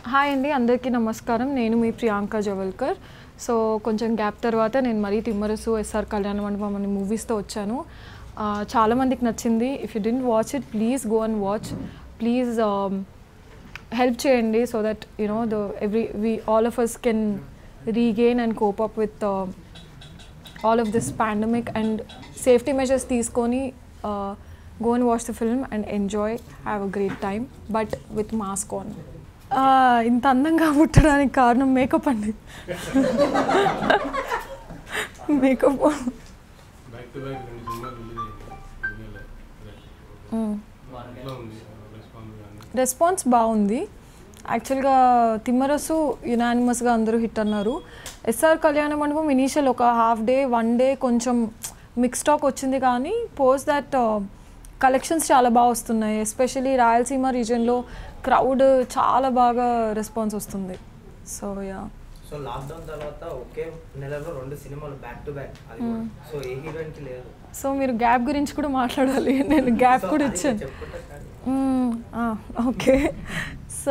Hi అండి అందరికీ నమస్కారం నేను మీ ప్రియాంక జవల్కర్ సో కొంచెం గ్యాప్ తర్వాత నేను మరీ తిమ్మరసు ఎస్ఆర్ కళ్యాణ మండపం అనే మూవీస్తో వచ్చాను ఆ, చాలా మందికి నచ్చింది if you didn't watch it please go and watch please help చేయండి so that you know the every we all of us can regain and cope up with all of this pandemic and safety measures తీసుకొని go and watch the film and enjoy have a great time but with mask on ఇంత అందంగా పుట్టడానికి కారణం makeup అండి makeup back to back రెండు సినిమాలు release అయింది ఎట్లా ఉంది రెస్పాన్స్ కానీ రెస్పాన్స్ బాగుంది యాక్చువల్గా తిమ్మరసు యునానిమస్గా అందరూ హిట్ అన్నారు ఎస్ఆర్ కళ్యాణ మండపం ఇనీషియల్ ఒక హాఫ్ డే వన్ డే కొంచెం మిక్స్ టాక్ వచ్చింది కానీ పోస్ట్ దట్ కలెక్షన్స్ చాలా బాగా వస్తున్నాయి ఎస్పెషలీ రాయలసీమ రీజియన్లో క్రౌడ్ చాలా బాగా రెస్పాన్స్ వస్తుంది సో యా సో లాక్డౌన్ తర్వాత ఒకే నెలలో రెండు సినిమాలు బ్యాక్ టు బ్యాక్ అది కూడా. సో ఏ హీరోయిన్ కి లేదు సో మీరు గ్యాప్ గురించి కూడా మాట్లాడాలి నేను గ్యాప్ సో కూడా అది ఇచ్చాను చెప్పుకుంటా కానీ మ్మ్. ఆ, ఓకే సో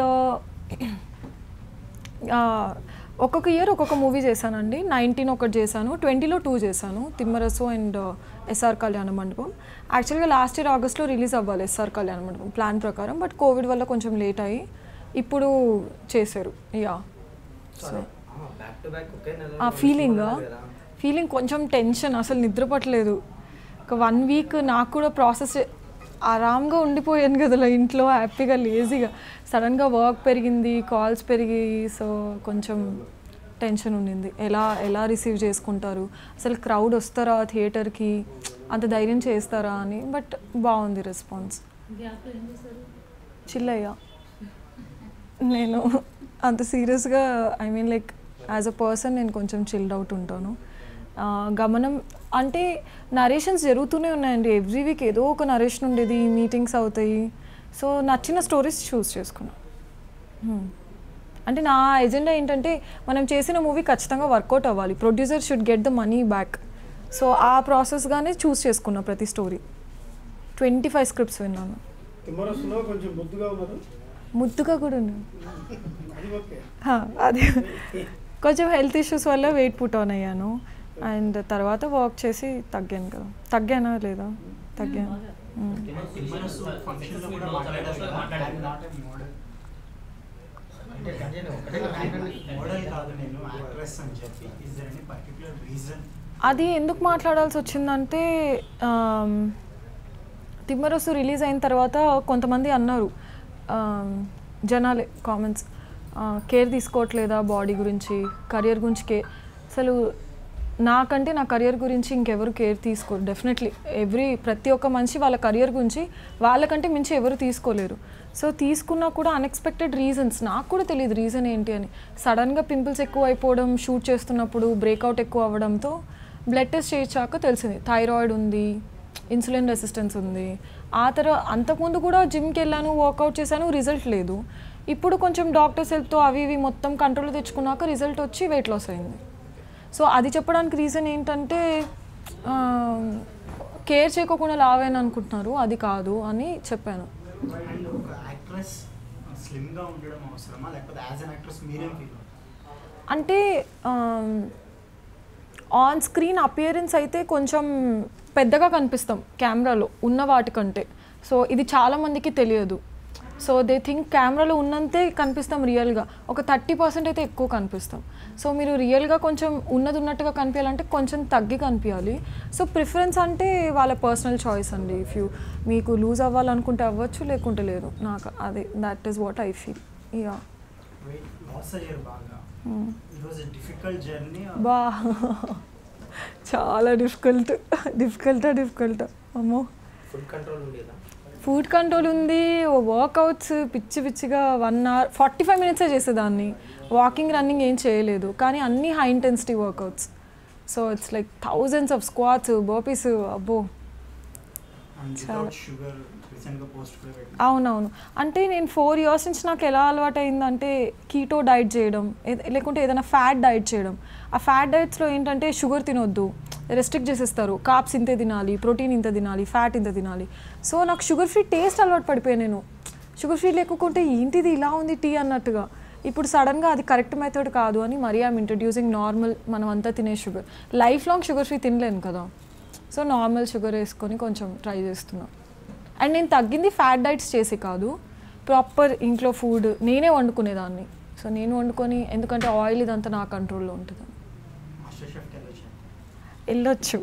ఆ, ఒక్కొక్క ఇయర్ ఒక్కొక్క మూవీ చేశానండి నైన్టీన్ ఒకటి చేశాను ట్వంటీలో టూ చేశాను తిమ్మరసు అండ్ ఎస్ఆర్ కళ్యాణ మండపం యాక్చువల్గా లాస్ట్ ఇయర్ ఆగస్ట్లో రిలీజ్ అవ్వాలి ఎస్ఆర్ కళ్యాణ మండపం ప్లాన్ ప్రకారం బట్ కోవిడ్ వల్ల కొంచెం లేట్ అయ్యి ఇప్పుడు చేశారు yeah so back to back ఒకే నెలలో ఆ రెండు ఫీలింగ్ సినిమాలు కదా. ఫీలింగ్ కొంచెం టెన్షన్ అసలు నిద్ర పట్టలేదు ఒక వన్ వీక్ నాకు కూడా ప్రాసెస్ ఆరామ్గా ఉండిపోయాను కదా ఇంట్లో హ్యాపీగా లేజీగా సడన్గా వర్క్ పెరిగింది కాల్స్ పెరిగి సో కొంచెం టెన్షన్ ఉండింది ఎలా ఎలా రిసీవ్ చేసుకుంటారు అసలు క్రౌడ్ వస్తారా థియేటర్కి అంత ధైర్యం చేస్తారా అని బట్ బాగుంది రెస్పాన్స్ చిల్లయ్యా నేను అంత సీరియస్గా I mean like as a person నేను కొంచెం చిల్డ్ అవుట్ ఉంటాను ఆ, గమనం అంటే నరేషన్స్ జరుగుతూనే ఉన్నాయండి ఎవ్రీ వీక్ ఏదో ఒక నరేషన్ ఉండేది మీటింగ్స్ అవుతాయి సో నచ్చిన స్టోరీస్ చూస్ చేసుకున్నాను Hmm. అంటే నా ఎజెండా ఏంటంటే మనం చేసిన మూవీ ఖచ్చితంగా వర్కౌట్ అవ్వాలి producer should get the money back so ఆ ప్రాసెస్గానే చూస్ చేసుకున్నా ప్రతి స్టోరీ ట్వంటీ ఫైవ్ స్క్రిప్ట్స్ విన్నాను తిమ్మరసులో కొంచెం బొద్దుగా ఉన్నారు ముద్దుగా కూడా ఉన్నాను అది ఓకే హా, అదే కొంచెం హెల్త్ ఇష్యూస్ వల్ల వెయిట్ పుట్ ఆన్ అయ్యాను అండ్ తర్వాత వర్క్ చేసి తగ్గాను కదా తగ్గానా లేదా తగ్గాను మ్మ్. తిమ్మరసు ఫంక్షన్లో కూడా మాట్లాడారు కదా నాట్ ఏ మోడల్ అంటే కంటిన్యూ ఒకటే కంటిన్యూ. మోడల్ కాదు నేను యాక్ట్రెస్ అని చెప్పి is there any particular reason అది ఎందుకు మాట్లాడాల్సి వచ్చిందంటే ఆమ్, తిమ్మరసు రిలీజ్ అయిన తర్వాత కొంతమంది అన్నారు ఆమ్, జనాలే కామెంట్స్ కేర్ తీసుకోవట్లేదా బాడీ గురించి కెరియర్ గురించి కే అసలు నాకంటే నా కెరియర్ గురించి ఇంకెవరు కేర్ తీసుకోరు డెఫినెట్లీ ఎవ్రీ ప్రతి ఒక్క మనిషి వాళ్ళ కెరియర్ గురించి వాళ్ళకంటే మించి ఎవరు తీసుకోలేరు సో తీసుకున్నా కూడా అన్ఎక్స్పెక్టెడ్ రీజన్స్ నాకు కూడా తెలియదు రీజన్ ఏంటి అని సడన్గా పింపుల్స్ ఎక్కువ అయిపోవడం షూట్ చేస్తున్నప్పుడు బ్రేక్అవుట్ ఎక్కువ అవ్వడంతో బ్లడ్ టెస్ట్ చేయించాక తెలిసింది థైరాయిడ్ ఉంది ఇన్సులిన్ రెసిస్టెన్స్ ఉంది ఆ తర్వాత అంతకుముందు కూడా జిమ్కి వెళ్ళాను వర్కౌట్ చేశాను రిజల్ట్ లేదు ఇప్పుడు కొంచెం డాక్టర్స్ హెల్ప్తో అవి ఇవి మొత్తం కంట్రోల్ తెచ్చుకున్నాక రిజల్ట్ వచ్చి వెయిట్ లాస్ అయింది సో అది చెప్పడానికి రీజన్ ఏంటంటే కేర్ చేయకోకుండా లావేని అనుకుంటున్నారు అది కాదు అని చెప్పాను అండ్ ఒక యాక్ట్రెస్ స్లిమ్గా ఉండడం అవసరమా లేకపోతే యాజ్ అన్ యాక్ట్రెస్ మీరేం ఫీల్ అంటే ఆన్ స్క్రీన్ అపియరెన్స్ అయితే కొంచెం పెద్దగా కనిపిస్తాం కెమెరాలో ఉన్న వాటికంటే సో ఇది చాలా మందికి తెలియదు సో దే థింక్ కెమెరాలో ఉన్నంతే కనిపిస్తాం రియల్గా ఒక థర్టీ పర్సెంట్ అయితే ఎక్కువ కనిపిస్తాం సో మీరు రియల్గా కొంచెం ఉన్నది ఉన్నట్టుగా కనిపించాలంటే కొంచెం తగ్గి కనిపించాలి సో ప్రిఫరెన్స్ అంటే వాళ్ళ పర్సనల్ చాయిస్ అండి ఇఫ్ యూ మీకు లూజ్ అవ్వాలనుకుంటే అవ్వచ్చు లేకుంటే లేదు నాకు అదే that is what I feel yeah weight loss అయ్యారు బాగా ఇట్ వాజ్ డిఫికల్ట్ జర్నీ బా చాలా డిఫికల్ట్ డిఫికల్టా డిఫికల్ట్ అమ్మో ఫుడ్ కంట్రోల్ ఉండేదా ఫుడ్ కంట్రోల్ ఉంది వర్కౌట్స్ పిచ్చి పిచ్చిగా వన్ అవర్ ఫార్టీ ఫైవ్ మినిట్సే చేసేదాన్ని వాకింగ్ రన్నింగ్ ఏం చేయలేదు కానీ అన్ని high intensity workouts so it's like thousands of squats burpees అబ్బో అండ్ చాలా. వితౌట్ షుగర్ రీసెంట్గా పోస్ట్ కూడా పెట్టిన అవునవును అంటే నేను ఫోర్ ఇయర్స్ నుంచి నాకు ఎలా అలవాటు అయిందంటే కీటో డైట్ చేయడం ఏ- లేకుంటే ఏదైనా ఫ్యాట్ డైట్ చేయడం ఆ ఫ్యాట్ డైట్స్లో ఏంటంటే షుగర్ తినొద్దు రెస్ట్రిక్ట్ చేసేస్తారు కాప్స్ ఇంతే తినాలి ప్రోటీన్ ఇంత తినాలి ఫ్యాట్ ఇంత తినాలి సో నాకు షుగర్ ఫ్రీ టేస్ట్ అలవాటు పడిపోయాను నేను షుగర్ ఫ్రీ లేకుంటే ఏంటిది ఇలా ఉంది టీ అన్నట్టుగా ఇప్పుడు సడన్గా అది కరెక్ట్ మెథడ్ కాదు అని మరీ ఐమ్ ఇంట్రడ్యూసింగ్ నార్మల్ మనం అంతా తినే sugar lifelong sugar free తినలేను కదా సో నార్మల్ షుగర్ వేసుకొని కొంచెం ట్రై చేస్తున్నా అండ్ నేను తగ్గింది ఫ్యాట్ డైట్స్ చేసి కాదు ప్రాపర్ ఇంట్లో ఫుడ్ నేనే వండుకునేదాన్ని సో నేను వండుకొని ఎందుకంటే ఆయిల్ ఇదంతా నా కంట్రోల్లో ఉంటుంది మాస్టర్ షెఫ్కి వెళ్ళొచ్చాను వెళ్ళొచ్చు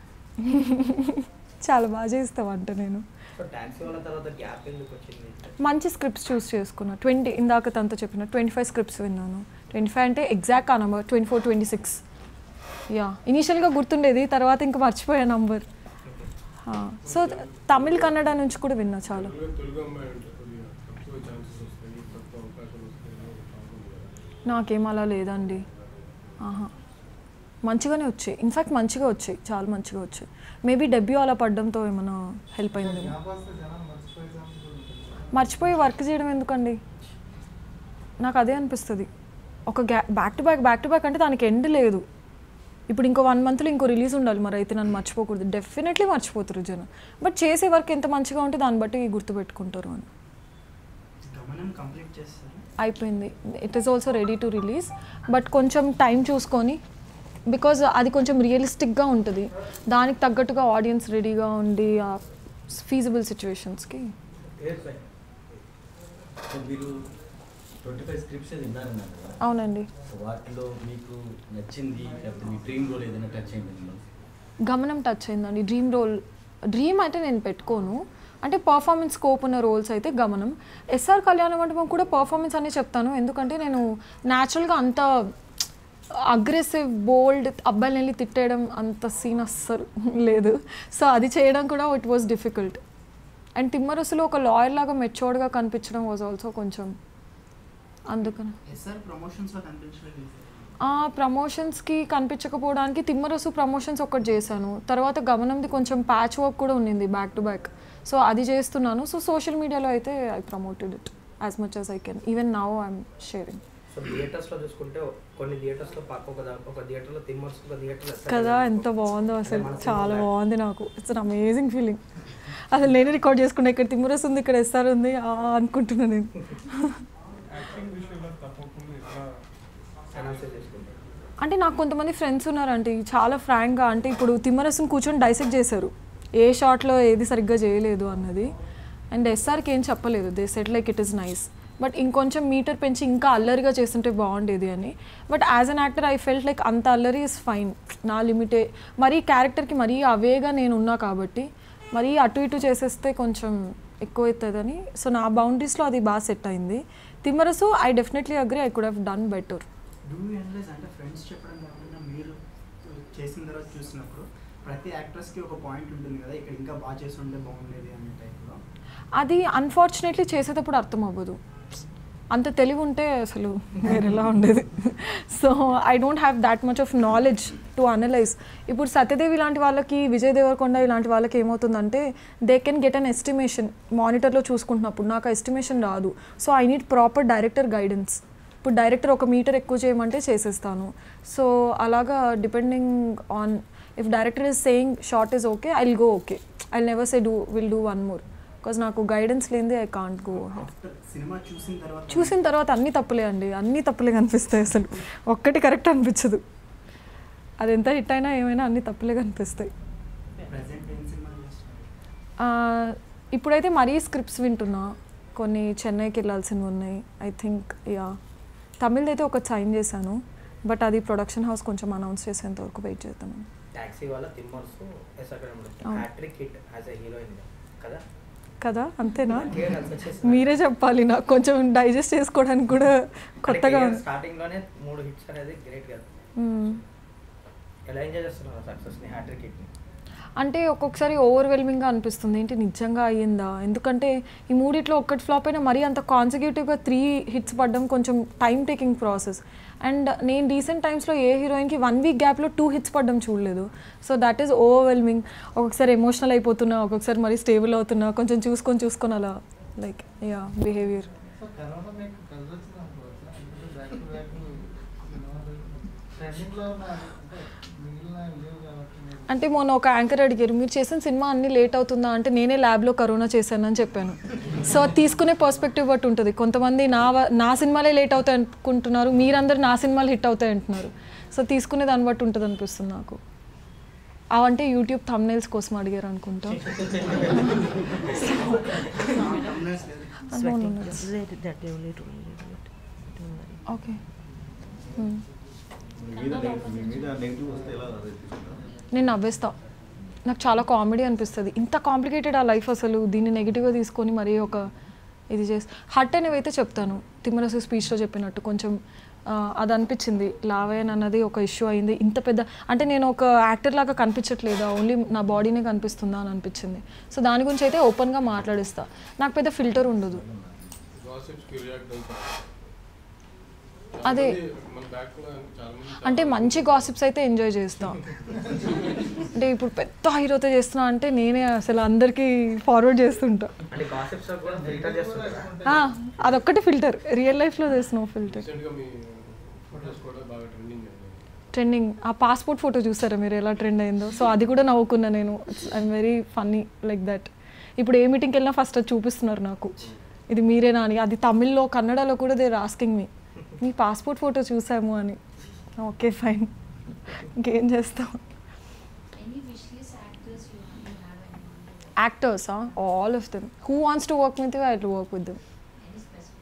చాలా బాగా చేస్తా వంట నేను సో టాక్సీ వాళ్ళ తర్వాత గ్యాప్ ఎందుకు వచ్చింది మంచి స్క్రిప్ట్స్ చూస్ చేసుకున్నా ట్వంటీ ఇందాక తనతో చెప్పిన ట్వంటీ ఫైవ్ స్క్రిప్ట్స్ విన్నాను ట్వంటీ ఫైవ్ అంటే ఎగ్జాక్ట్ ఆ number twenty four twenty six yeah ఇనీషియల్గా గుర్తుండేది తర్వాత ఇంకా మర్చిపోయా నంబర్ సో తమిళ్ కన్నడ నుంచి కూడా విన్నా చాలా తెలుగు తెలుగు అమ్మాయి అంటే కొద్దిగా తక్కువ ఛాన్సెస్ వస్తాయి తక్కువ అవకాశాలు వస్తాయి అనేది ఒక ప్రాబ్లం కదా నాకేం అలా లేదండి ఆహా మంచిగానే వచ్చాయి ఇన్ఫ్యాక్ట్ మంచిగా వచ్చాయి చాలా మంచిగా వచ్చాయి మేబీ డెబ్యూ అలా పడడంతో ఏమైనా హెల్ప్ అయింది మర్చిపోయి వర్క్ చేయడం ఎందుకండి నాకు అదే అనిపిస్తుంది ఒక గ్యా back to back back to back అంటే దానికి ఎండ్ లేదు ఇప్పుడు ఇంకో వన్ మంత్లో ఇంకో రిలీజ్ ఉండాలి మరి అయితే నన్ను మర్చిపోకూడదు డెఫినెట్లీ మర్చిపోతారు జనం బట్ చేసే వర్క్ ఎంత మంచిగా ఉంటే దాన్ని బట్టి గుర్తుపెట్టుకుంటారు అని గమనం కంప్లీట్ చేస్తారు అయిపోయింది it is also ready to release but కొంచెం టైం చూసుకొని బికాజ్ అది కొంచెం రియలిస్టిక్గా ఉంటుంది దానికి తగ్గట్టుగా ఆడియన్స్ రెడీగా ఉండి ఫీజిబుల్ సిచ్యువేషన్స్కి సో మీరు ట్వంటీ ఫైవ్ స్క్రిప్ట్స్ విన్నారన్నారు కదా అవునండి సో వాటిలో మీకు నచ్చింది లేకపోతే మీ డ్రీమ్ రోల్ ఏదైనా టచ్ అయింది మిమ్మల్ని గమనం టచ్ అయిందండి డ్రీమ్ రోల్ డ్రీమ్ అయితే నేను పెట్టుకోను అంటే పర్ఫార్మెన్స్ స్కోప్ ఉన్న రోల్స్ అయితే గమనం ఎస్ఆర్ కళ్యాణ మండపం కూడా పర్ఫార్మెన్స్ అనే చెప్తాను ఎందుకంటే నేను న్యాచురల్గా అంత అగ్రెసివ్ బోల్డ్ అబ్బాయిని వెళ్ళి తిట్టేయడం అంత సీన్ అస్సలు లేదు సో అది చేయడం కూడా ఇట్ వాజ్ డిఫికల్ట్ అండ్ తిమ్మరసులో ఒక లాయర్ లాగా మెచ్యూర్డ్గా కనిపించడం వాజ్ ఆల్సో కొంచెం అందుకని ఎస్ఆర్ ప్రమోషన్స్లో కనిపించలేదు ఆ ప్రమోషన్స్కి కనిపించకపోవడానికి తిమ్మరసు ప్రమోషన్స్ ఒకటి చేశాను తర్వాత గమనంది కొంచెం ప్యాచ్ వర్క్ కూడా ఉండింది బ్యాక్ టు బ్యాక్ సో అది చేస్తున్నాను సో సోషల్ మీడియాలో అయితే I promoted it as much as I can even now I'm sharing so థియేటర్స్లో చూసుకుంటే కొన్ని థియేటర్స్లో పక్క ఒక దా- ఒక థియేటర్లో తిమ్మర్స్ ఒక థియేటర్లో కదా ఎంత బాగుందో అసలు చాలా బాగుంది నాకు ఇట్స్ అన్ అమేజింగ్ ఫీలింగ్ అసలు నేనే రికార్డ్ చేసుకున్నా ఇక్కడ తిమ్మరస్ ఉంది ఇక్కడ ఎస్ఆర్ ఉంది ఆ అనుకుంటున్నా నేను యాక్టింగ్ విషయంలో తప్పకుండా ఎట్లా అనౌన్స్ చేసుకుంటారు అంటే నాకు కొంతమంది ఫ్రెండ్స్ ఉన్నారంటే చాలా ఫ్రాంక్గా అంటే ఇప్పుడు తిమ్మరసం కూర్చొని డైసెక్ట్ చేశారు ఏ షాట్లో ఏది సరిగ్గా చేయలేదు అన్నది అండ్ ఎస్ఆర్కి ఏం చెప్పలేదు they said like it is nice but ఇంకొంచెం మీటర్ పెంచి ఇంకా అల్లరిగా చేస్తుంటే బాగుండేది అని but as an actor I felt like అంత అల్లరి ఇస్ ఫైన్ నా లిమిటే మరీ క్యారెక్టర్కి మరీ అవేగా నేను ఉన్నా కాబట్టి మరీ అటు ఇటు చేసేస్తే కొంచెం ఎక్కువ అవుతుందని సో నా బౌండరీస్లో అది బాగా సెట్ అయింది Thimmarusu I definitely agree I could have done better do analyse అంటే ఫ్రెండ్స్ చెప్పడం కాకుండా మీరు చేసిన తర్వాత చూసినప్పుడు ప్రతి యాక్ట్రెస్కి ఒక పాయింట్ ఉంటుంది కదా ఇక్కడ ఇంకా బాగా చేసి ఉంటే బాగుండేది అనే టైప్లో అది అన్ఫార్చునేట్లీ చేసేటప్పుడు అర్థం అవ్వదు అంత తెలివి ఉంటే అసలు వేరేలా ఉండేది so I don't have that much of knowledge to analyse ఇప్పుడు సత్యదేవి లాంటి వాళ్ళకి విజయ్ దేవరకొండ ఇలాంటి వాళ్ళకి ఏమవుతుందంటే they can get an estimation మానిటర్లో చూసుకుంటున్నప్పుడు నాకు ఎస్టిమేషన్ రాదు so I need proper director guidance ఇప్పుడు డైరెక్టర్ ఒక మీటర్ ఎక్కువ చేయమంటే చేసేస్తాను సో అలాగా depending on if director is saying shot is okay I will go okay I never say do will do one more because నాకు guidance లేనిదే I can't go after cinema చూసిన తర్వాత చూసిన తర్వాత అన్నీ తప్పులే అండి అన్నీ తప్పులే కనిపిస్తాయి అసలు ఒక్కటి కరెక్ట్ అనిపించదు అది ఎంత హిట్ అయినా ఏమైనా అన్నీ తప్పులే కనిపిస్తాయి ప్రజెంట్ ఏం సినిమా చేస్తారు ఆ, ఇప్పుడైతే మరీ స్క్రిప్ట్స్ వింటున్నా కొన్ని చెన్నైకి వెళ్ళాల్సినవి ఉన్నాయి ఐ థింక్ యా తమిళ్ అయితే ఒక సైన్ చేశాను బట్ అది ప్రొడక్షన్ హౌస్ కొంచెం అనౌన్స్ చేసేంత వరకు వెయిట్ చేద్దామని టాక్సీ వల్ల తిమ్మర్స్ ఎస్ఆర్ అవును. Hattrick hit as a heroine కదా కదా అంతేనా నాకే కలిసి వచ్చేసింది. మీరే చెప్పాలి నాకు కొంచెం డైజెస్ట్ చేసుకోవడానికి కూడా కొత్తగా అంటే ఉంది స్టార్టింగ్ లోనే మూడు హిట్స్ అనేది గ్రేట్ కదా మ్మ్. ఎలా ఎంజాయ్ చేస్తున్నారు సక్సెస్ ని హ్యాట్రిక్ హిట్ ని అంటే ఒక్కొక్కసారి ఓవర్వెల్మింగ్గా అనిపిస్తుంది ఏంటి నిజంగా అయ్యిందా ఎందుకంటే ఈ మూడిట్లో ఒక్కటి ఫ్లాప్ అయినా మరీ అంత కాన్సిక్యూటివ్గా త్రీ హిట్స్ పడడం కొంచెం టైం టేకింగ్ ప్రాసెస్ అండ్ నేను రీసెంట్ టైమ్స్లో ఏ హీరోయిన్కి వన్ వీక్ గ్యాప్లో టూ హిట్స్ పడడం చూడలేదు సో దట్ ఈస్ ఓవర్వెల్మింగ్ ఒక్కొక్కసారి ఎమోషనల్ అయిపోతున్నా ఒక్కొక్కసారి మరీ స్టేబుల్ అవుతున్నా కొంచెం చూసుకొని చూసుకొని అలా like yeah behaviour so corona మీకు కలిసి వచ్చింది అనుకోవచ్చా ఎందుకంటే బ్యాక్ టు బ్యాక్ ట్రెండింగ్లో ఉన్న అంటే మిగిలిన లేవు కాబట్టి మీరు అంటే మొన్న ఒక యాంకర్ అడిగారు మీరు చేసిన సినిమా అన్ని లేట్ అవుతుందా అంటే నేనే ల్యాబ్లో కరోనా చేశానని చెప్పాను సో తీసుకునే పర్స్పెక్టివ్ బట్టి ఉంటుంది కొంతమంది నా వ- నా సినిమాలే లేట్ అవుతాయి అనుకుంటున్నారు మీరందరూ నా సినిమాలు హిట్ అవుతాయి అంటున్నారు సో తీసుకునే దాన్ని బట్టి ఉంటుంది అనిపిస్తుంది నాకు అవంటే యూట్యూబ్ థంబ్నైల్స్ కోసం అడిగారు అనుకుంటా Thumbnails లేదు. No, no, no. Let it that they only do it. Don't worry. Okay మీ మీద నెగ- మీ మీద నెగిటివ్ వస్తే ఎలా తీసుకుంటారు నేను నవ్వేస్తా నాకు చాలా కామెడీ అనిపిస్తుంది ఇంత కాంప్లికేటెడ్ ఆ లైఫ్ అసలు దీన్ని నెగిటివ్గా తీసుకొని మరీ ఒక ఇది చేసి హట్ అనేవి అయితే చెప్తాను తిమ్మరసు స్పీచ్లో చెప్పినట్టు కొంచెం ఆ, అది అనిపించింది లావయ్యన్ అన్నది ఒక ఇష్యూ అయింది ఇంత పెద్ద అంటే నేను ఒక యాక్టర్ లాగా కనిపించట్లేదా ఓన్లీ నా బాడీనే కనిపిస్తుందా అని అనిపించింది సో దాని గురించి అయితే ఓపెన్గా మాట్లాడిస్తా నాకు పెద్ద ఫిల్టర్ ఉండదు గాసిప్స్కి రియాక్ట్ అవుతారు అదే. మన బ్యాక్ కూడా చాలా మంది అంటే మంచి గాసిప్స్ అయితే ఎంజాయ్ చేస్తా అంటే ఇప్పుడు పెద్ద హీరోతో చేస్తున్నా అంటే నేనే అసలు అందరికీ ఫార్వర్డ్ చేస్తుంటా అంటే గాసిప్స్ కూడా ఫిల్టర్ చేస్తుంటారా ఆ, అదొక్కటి ఫిల్టర్ రియల్ లైఫ్లో దిస్ నో ఫిల్టర్ రీసెంట్గా మీ ఫొటోస్ కూడా బాగా ట్రెండింగ్ అయింది ట్రెండింగ్ ఆ పాస్పోర్ట్ ఫోటో చూసారా మీరు ఎలా ట్రెండ్ అయిందో సో అది కూడా నవ్వుకున్నా నేను I'm very funny like that ఇప్పుడు ఏ మీటింగ్కి వెళ్ళినా ఫస్ట్ అది చూపిస్తున్నారు నాకు ఇది మీరేనా అని అది తమిళ్లో కన్నడలో కూడా దేర్ ఆస్కింగ్ మీ మీ పాస్పోర్ట్ ఫోటో చూసాము అని ఓకే ఫైన్ ఇంకేం చేస్తాం Any wish list actors you, you have in mind? Actors all of them who wants to work with I to work with them Any specific?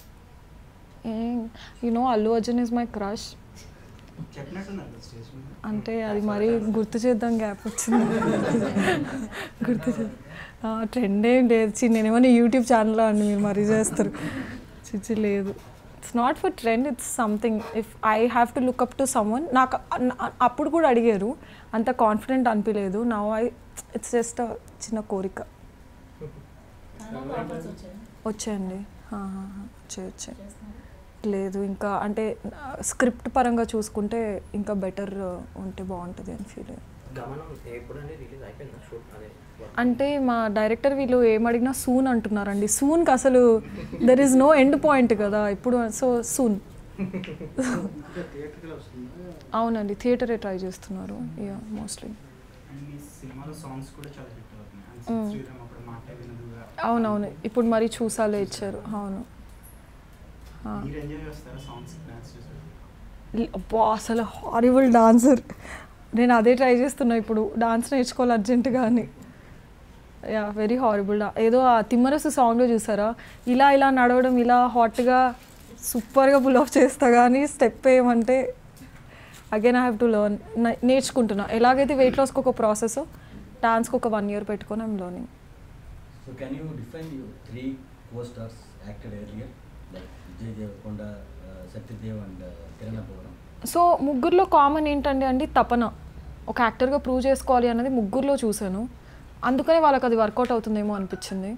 You know Allu Arjun is my crush చెప్పినట్టున్నారు కదా stage మీద అంటే అది మరీ గుర్తు చేద్దాం gap వచ్చింది గుర్తు చేద్దాం ట్రెండ్ ఏం లేదు చి నేనేమన్నా యూట్యూబ్ ఛానల్లో అండి మీరు మరీ చేస్తారు చిచ్చి లేదు it's not for trend it's something if I have to look up to someone నాకు అన్- అ- అప్పుడు కూడా అడిగారు అంత కాన్ఫిడెంట్ అనిపించలేదు నవ్ ఐ ఇట్స్ జస్ట్ చిన్న కోరిక కన్నడ ఆఫర్స్ వచ్చాయి వచ్చాయండి వచ్చాయి వచ్చాయి లేదు ఇంకా అంటే స్క్రిప్ట్ పరంగా చూసుకుంటే ఇంకా బెటర్ ఉంటే బాగుంటుంది అని ఫీల్ గమనం ఎప్పుడండి రిలీజ్ అయిపోయిందా షూట్ అదే work? అంటే మా డైరెక్టర్ వీళ్ళు ఏమడిగినా సూన్ అంటున్నారండి సూన్కి అసలు there is no end point కదా ఇప్పుడు సో సూన్ థియేటర్కి వస్తుందా అవునండి థియేటరే ట్రై చేస్తున్నారు యా మోస్ట్లీ అండ్ మీ సినిమాలో సాంగ్స్ కూడా చాలా హిట్ అవుతున్నాయి అండ్ శ్రీరామ్ అప్పుడు మాట వినదుగా అవునవును ఇప్పుడు మరి చూసాలే ఇచ్చారు అవును ఆ. మీరు ఎంజాయ్ చేస్తారా సాంగ్స్ డాన్స్ చేస్తారు లి- అబ్బా అసలు హారిబుల్ డాన్సర్ నేను అదే ట్రై చేస్తున్నా ఇప్పుడు డాన్స్ నేర్చుకోవాలి అర్జెంటుగా అని యా వెరీ హారిబుల్ డా ఏదో ఆ తిమ్మరసు సాంగ్లో చూసారా ఇలా ఇలా నడవడం ఇలా హాట్గా సూపర్గా పుల్ ఆఫ్ చేస్తా కానీ స్టెప్ వేయమంటే again I have to learn నేర్చుకుంటున్నా ఎలాగైతే వెయిట్ లాస్కి ఒక ప్రాసెస్ డాన్స్కి ఒక వన్ ఇయర్ పెట్టుకొని I'm learning So can you define your three co-stars acted earlier, like Vijay Devkonda, uh, Satyadev and uh, Kirana Bhavan? So ముగ్గురులో common ఏంటండి అండి తపన ఒక యాక్టర్గా ప్రూవ్ చేసుకోవాలి అనేది ముగ్గురులో చూశాను అందుకనే వాళ్ళకి అది వర్కౌట్ అవుతుందేమో అనిపించింది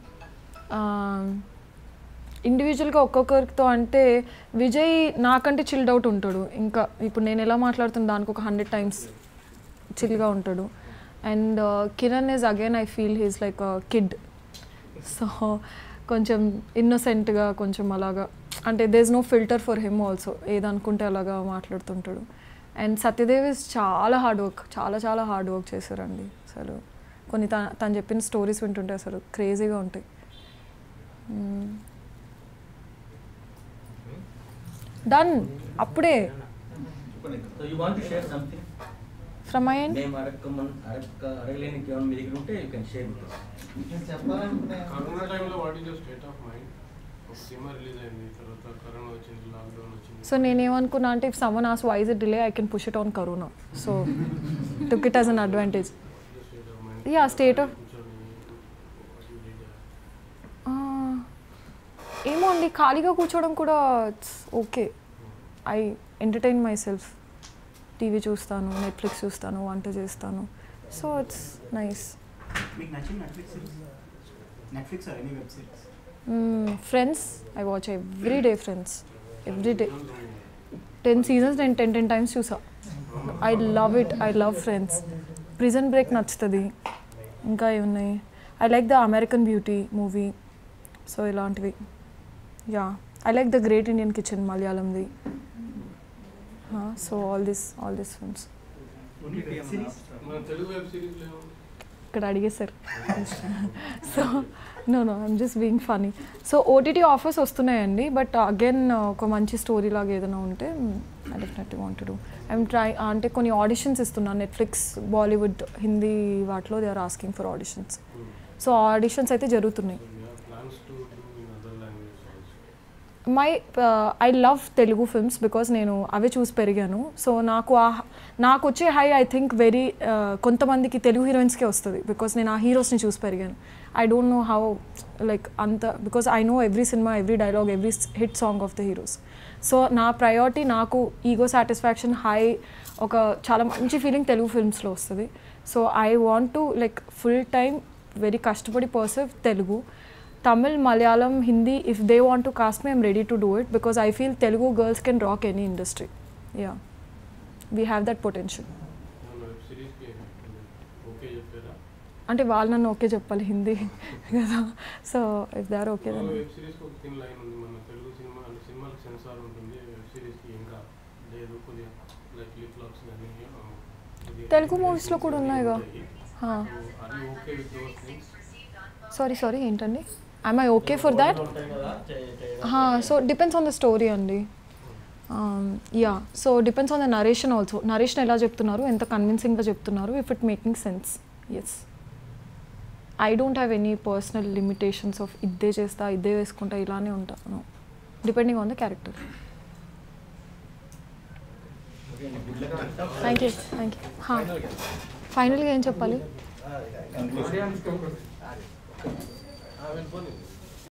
ఇండివిజువల్గా ఒక్కొక్కరితో అంటే విజయ్ నాకంటే చిల్డ్ అవుట్ ఉంటాడు ఇంకా ఇప్పుడు నేను ఎలా మాట్లాడుతున్నా దానికి ఒక హండ్రెడ్ టైమ్స్ చిల్గా ఉంటాడు and Kiran is again I feel he's like kid so కొంచెం ఇన్నోసెంట్గా కొంచెం అలాగా అంటే there's no filter for him also ఏదనుకుంటే అలాగా మాట్లాడుతుంటాడు అండ్ సత్యదేవ్ ఇస్ చాలా హార్డ్ వర్క్ చాలా చాలా హార్డ్ వర్క్ చేశారండి అసలు కొన్ని త తను చెప్పిన స్టోరీస్ వింటుంటే అసలు క్రేజీగా ఉంటాయి డన్ అప్పుడే So you want to share something? From my end మేము అడగమన్ అడగ అడగలేనికి ఏమైనా మీ దగ్గర ఉంటే యూ కెన్ షేర్ విత్ నేను చెప్పాలనుకునే కరోనా టైంలో what is your state of mind ఒక సినిమా రిలీజ్ అయింది తర్వాత కరోనా వచ్చింది లాక్డౌన్ వచ్చింది సో నేనేమనుకున్నా అంటే if someone ask wise it delay I can push it on corona so took it as an advantage state of mind Yeah, state of- కూర్చొని what you did. ఏమో అండి ఖాళీగా కూర్చోవడం కూడా it's okay I entertain myself TV చూస్తాను Netflix చూస్తాను వంట చేస్తాను సో ఇట్స్ నైస్ మీకు నచ్చిన Netflix series Netflix or any web series Friends I watch every day Friends every day ten seasons నేను టెన్ టెన్ టైమ్స్ చూసా I love it I love Friends Prison Break నచ్చుతుంది ఇంకా ఏమున్నాయి I like the American Beauty movie so ఇలాంటివి yeah I like the Great Indian Kitchen మలయాళంది so all this all this films only web series మన Telugu web సిరీస్లో ఏముంది ఇక్కడ అడిగేశారు so no no I'm just being funny so OTT offers వస్తున్నాయండి but again ఒక మంచి story లాగా ఏదైనా ఉంటే I definitely want to do I'm try అంటే కొన్ని ఆడిషన్స్ ఇస్తున్నాను నెట్ఫ్లిక్స్ బాలీవుడ్ హిందీ వాటిలో they are asking for auditions so auditions అయితే జరుగుతున్నాయి plans to do in other language also my I love Telugu films because నేను అవే చూసి పెరిగాను సో నాకు ఆ నాకు వచ్చే హై ఐ థింక్ వెరీ కొంతమందికి తెలుగు హీరోయిన్స్కే వస్తుంది బికాస్ నేను ఆ హీరోస్ని చూసి పెరిగాను I don't know how like అంత because I know every cinema every dialogue every hit song of the heroes so నా ప్రయారిటీ నాకు ఈగో సాటిస్ఫాక్షన్ హై ఒక చాలా మంచి ఫీలింగ్ తెలుగు ఫిల్మ్స్లో వస్తుంది so I want to like full time very కష్టపడి pursue Telugu Tamil, Malayalam, Hindi, if they want to cast me, I'm ready to do it because I feel Telugu girls can rock any industry. Yeah. We have that potential. మన web సిరీస్కి okay చెప్పారా అంటే వాళ్ళు నన్ను okay చెప్పాలి హిందీ కదా so if they are okay then web సిరీస్కి ఒక థిన్ లైన్ ఉంది మన తెలుగు సినిమా అంటే సినిమాకి సెన్సార్ ఉంటుంది వెబ్ సిరీస్కి ఇంకా లేదు కొద్దిగా లైక్ లిప్ లాక్స్ కానీ ఆ, కొద్దిగా తెలుగు movies లో కూడా ఉన్నాయిగా. హా. అది okay with those things sorry sorry ఏంటండి I'm I okay for that so depends on the story అండి yeah so depends on the narration also narration ఎలా చెప్తున్నారు ఎంత కన్విన్సింగ్గా చెప్తున్నారు if it making sense yes I don't have any personal limitations of ఇద్దే చేస్తా ఇద్దే వేసుకుంటా ఇలానే ఉంటాను depending on the character thank you thank you ఫైనల్గా ఏం చెప్పాలి వెళ్ళిపోయింది